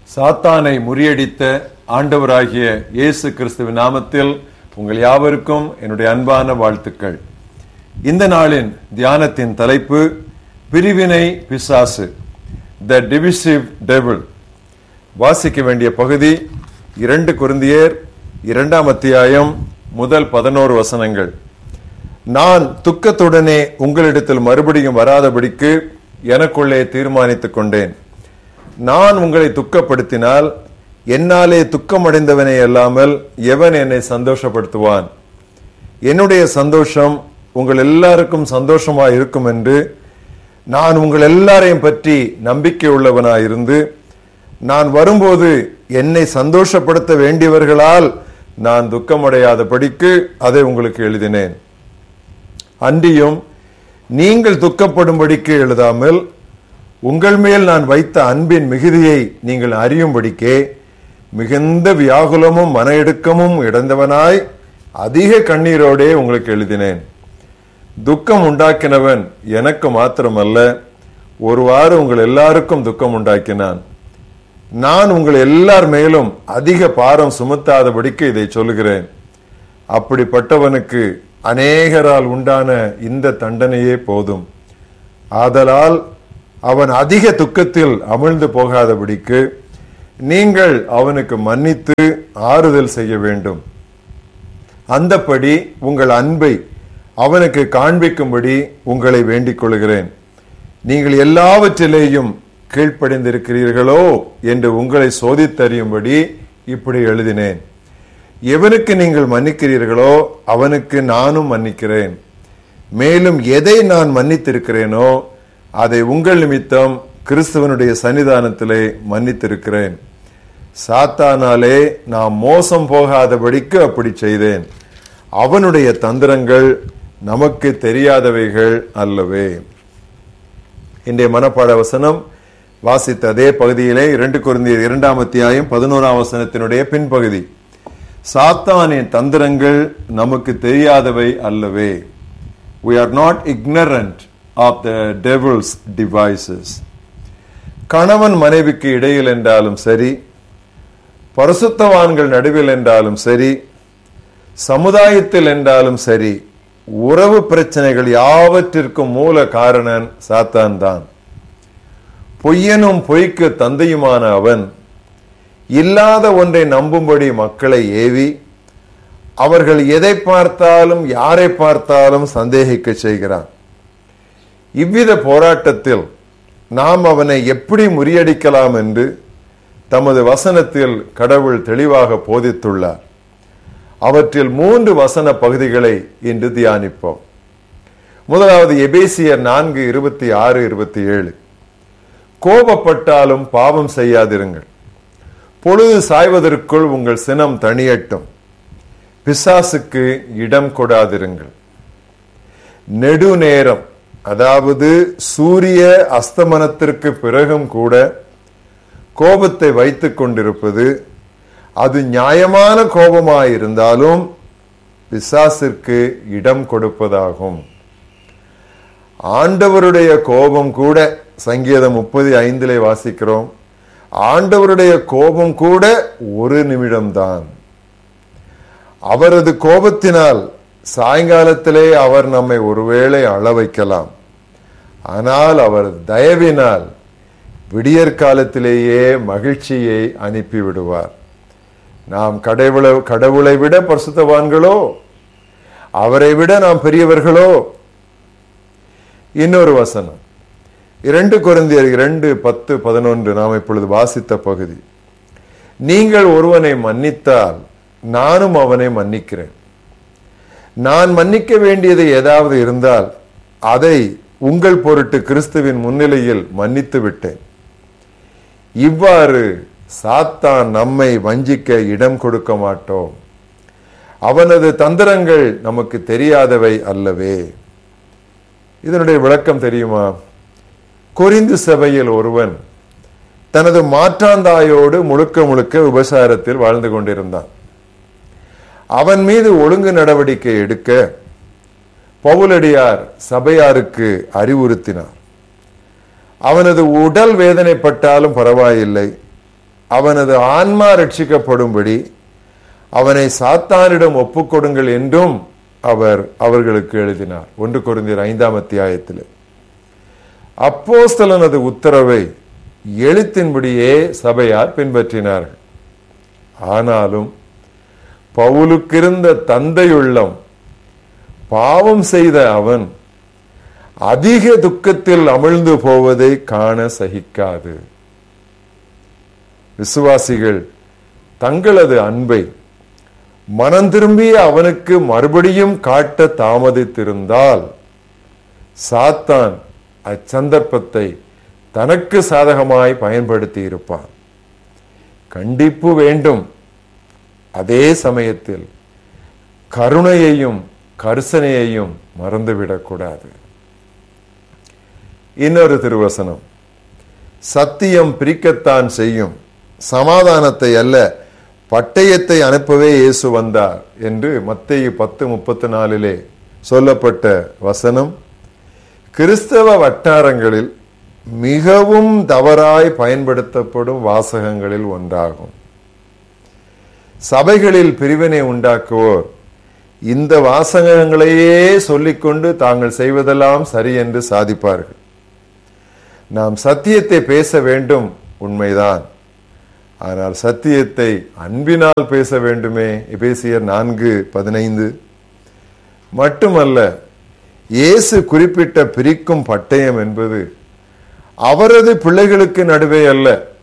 சாத்தானை முறியடித்த ஆண்டவராகிய இயேசு கிறிஸ்துவின் நாமத்தில் உங்கள் யாவருக்கும் என்னுடைய அன்பான வாழ்த்துக்கள் இந்த நாளின் தியானத்தின் தலைப்பு பிரிவினை பிசாசு த டிவிசிவ் டெபிள் வாசிக்க வேண்டிய பகுதி இரண்டு குருந்தியர் இரண்டாம் அத்தியாயம் முதல் பதினோரு வசனங்கள் நான் துக்கத்துடனே உங்களிடத்தில் மறுபடியும் வராதபடிக்கு எனக்குள்ளே தீர்மானித்துக் கொண்டேன் நான் உங்களை துக்கப்படுத்தினால் என்னாலே துக்கமடைந்தவனே அல்லாமல் எவன் என்னை சந்தோஷப்படுத்துவான் என்னுடைய சந்தோஷம் உங்கள் எல்லாருக்கும் சந்தோஷமா இருக்கும் என்று நான் உங்கள் எல்லாரையும் பற்றி நம்பிக்கை உள்ளவனாயிருந்து நான் வரும்போது என்னை சந்தோஷப்படுத்த வேண்டியவர்களால் நான் துக்கமடையாதபடிக்கு அதை உங்களுக்கு எழுதினேன் அன்றியும் நீங்கள் துக்கப்படும்படிக்கு எழுதாமல் உங்கள் மேல் நான் வைத்த அன்பின் மிகுதியை நீங்கள் அறியும்படிக்கே மிகுந்த வியாகுலமும் மன இடுக்கமும் இடந்தவனாய் அதிக கண்ணீரோடே உங்களுக்கு எழுதினேன் துக்கம் உண்டாக்கினவன் எனக்கு மாத்திரமல்ல ஒருவாறு உங்கள் எல்லாருக்கும் துக்கம் உண்டாக்கினான் நான் உங்கள் எல்லார் மேலும் அதிக பாரம் சுமத்தாதபடிக்கு இதை சொல்லுகிறேன் அப்படிப்பட்டவனுக்கு அநேகரால் உண்டான இந்த தண்டனையே போதும் ஆதலால் அவன் அதிக துக்கத்தில் அமிழ்ந்து போகாதபடிக்கு நீங்கள் அவனுக்கு மன்னித்து ஆறுதல் செய்ய வேண்டும் அந்தப்படி உங்கள் அன்பை அவனுக்கு காண்பிக்கும்படி உங்களை வேண்டிக் கொள்கிறேன் நீங்கள் எல்லாவற்றிலேயும் கீழ்ப்படிந்திருக்கிறீர்களோ என்று உங்களை சோதித்தறியும்படி இப்படி எழுதினேன் எவனுக்கு நீங்கள் மன்னிக்கிறீர்களோ அவனுக்கு நானும் மன்னிக்கிறேன் மேலும் எதை நான் மன்னித்திருக்கிறேனோ அதை உங்கள் நிமித்தம் கிறிஸ்துவனுடைய சன்னிதானத்திலே மன்னித்திருக்கிறேன் சாத்தானாலே நாம் மோசம் போகாதபடிக்கு அப்படி செய்தேன் அவனுடைய தந்திரங்கள் நமக்கு தெரியாதவைகள் அல்லவே இன்றைய மனப்பாட வசனம் வாசித்த அதே பகுதியிலே இரண்டு குருந்திய இரண்டாம் அத்தியாயம் பதினோராம் வசனத்தினுடைய பின்பகுதி சாத்தானின் தந்திரங்கள் நமக்கு தெரியாதவை அல்லவே we are not ignorant of the devil's devices கணவன் மனைவிக்கு இடையில் என்றாலும் சரி பரிசுத்தவான்கள் நடுவில் என்றாலும் சரி சமுதாயத்தில் என்றாலும் சரி உறவு பிரச்சனைகள் யாவற்றிற்கும் மூல காரணன் சாத்தான் தான் பொய்யனும் பொய்க்கு தந்தையுமான அவன் இல்லாத ஒன்றை நம்பும்படி மக்களை ஏவி அவர்கள் எதை பார்த்தாலும் யாரை பார்த்தாலும் சந்தேகிக்க செய்கிறான் இவ்வித போராட்டத்தில் நாம் அவனை எப்படி முறியடிக்கலாம் என்று தமது வசனத்தில் கடவுள் தெளிவாக போதித்துள்ளார் அவற்றில் மூன்று வசன பகுதிகளை இன்று தியானிப்போம் முதலாவது எபேசியர் நான்கு இருபத்தி ஆறு இருபத்தி ஏழு கோபப்பட்டாலும் பாவம் செய்யாதிருங்கள் பொழுது சாய்வதற்குள் உங்கள் சினம் தணியட்டும் பிசாசுக்கு இடம் கொடாதிருங்கள் நெடுநேரம் அதாவது சூரிய அஸ்தமனத்திற்கு பிறகும் கூட கோபத்தை வைத்துக் கொண்டிருப்பது அது நியாயமான கோபமாயிருந்தாலும் பிசாசிற்கு இடம் கொடுப்பதாகும் ஆண்டவருடைய கோபம் கூட சங்கீதம் முப்பது ஐந்திலே வாசிக்கிறோம் ஆண்டவருடைய கோபம் கூட ஒரு நிமிடம்தான் அவரது கோபத்தினால் சாயங்காலத்திலே அவர் நம்மை ஒருவேளை அள வைக்கலாம் ஆனால் அவர் தயவினால் விடியற் காலத்திலேயே மகிழ்ச்சியை அனுப்பி விடுவார் நாம் கடவுளை கடவுளை விட பரிசுத்தவான்களோ அவரை விட நாம் பெரியவர்களோ இன்னொரு வசனம் இரண்டு குழந்தையர் இரண்டு பத்து பதினொன்று நாம் இப்பொழுது வாசித்த பகுதி நீங்கள் ஒருவனை மன்னித்தால் நானும் அவனை மன்னிக்கிறேன் நான் மன்னிக்க வேண்டியது ஏதாவது இருந்தால் அதை உங்கள் பொருட்டு கிறிஸ்துவின் முன்னிலையில் மன்னித்து விட்டேன் இவ்வாறு சாத்தான் நம்மை வஞ்சிக்க இடம் கொடுக்க மாட்டோம் அவனது தந்திரங்கள் நமக்கு தெரியாதவை அல்லவே இதனுடைய விளக்கம் தெரியுமா குறிந்து சபையில் ஒருவன் தனது மாற்றாந்தாயோடு முழுக்க முழுக்க உபசாரத்தில் வாழ்ந்து கொண்டிருந்தான் அவன் மீது ஒழுங்கு நடவடிக்கை எடுக்க பவுலடியார் சபையாருக்கு அறிவுறுத்தினார் அவனது உடல் வேதனைப்பட்டாலும் பரவாயில்லை அவனது ஆன்மா ரட்சிக்கப்படும்படி அவனை சாத்தானிடம் ஒப்புக்கொடுங்கள் என்றும் அவர் அவர்களுக்கு எழுதினார் ஒன்று குருந்தியர் ஐந்தாம் அத்தியாயத்தில் அப்போஸ்தலனது உத்தரவை எழுத்தின்படியே சபையார் பின்பற்றினார்கள் ஆனாலும் பவுலுக்கிருந்த தந்தையுள்ளம் பாவம் செய்த அவன் அதிக துக்கத்தில் அமிழ்ந்து போவதை காண சகிக்காது விசுவாசிகள் தங்களது அன்பை மனம் திரும்பிய அவனுக்கு மறுபடியும் காட்ட தாமதித்திருந்தால் சாத்தான் அச்சந்தர்ப்பத்தை தனக்கு சாதகமாய் பயன்படுத்தி இருப்பான் கண்டிப்பு வேண்டும் அதே சமயத்தில் கருணையையும் கரிசனையையும் மறந்துவிடக்கூடாது இன்னொரு திருவசனம் சத்தியம் பிரிக்கத்தான் செய்யும் சமாதானத்தை அல்ல பட்டயத்தை அனுப்பவே இயேசு வந்தார் என்று மத்தேயு பத்து முப்பத்தி நாலிலே சொல்லப்பட்ட வசனம் கிறிஸ்தவ வட்டாரங்களில் மிகவும் தவறாய் பயன்படுத்தப்படும் வாசகங்களில் ஒன்றாகும் சபைகளில் பிரிவினை உண்டாக்குவோர் இந்த வாசகங்களையே சொல்லிக்கொண்டு தாங்கள் செய்வதெல்லாம் சரி என்று சாதிப்பார்கள் நாம் சத்தியத்தை பேச வேண்டும் உண்மைதான் ஆனால் சத்தியத்தை அன்பினால் பேச வேண்டுமே எபேசியர் நான்கு பதினைந்து மட்டுமல்ல இயேசு குறிப்பிட்ட பிரிக்கும் பட்டயம் என்பது அவரது பிள்ளைகளுக்கு நடுவே அல்ல